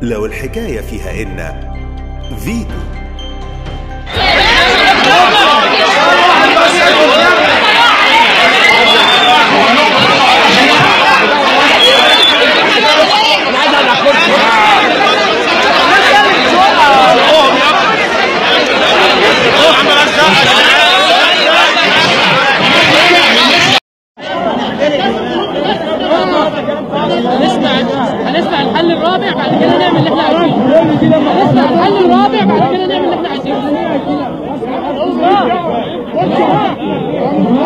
لو الحكاية فيها إن فيتو هنسمع هنسمع الحل الرابع بعد كده نعمل اللي احنا عايزينه هنسمع الحل الرابع بعد كده نعمل اللي احنا عايزينه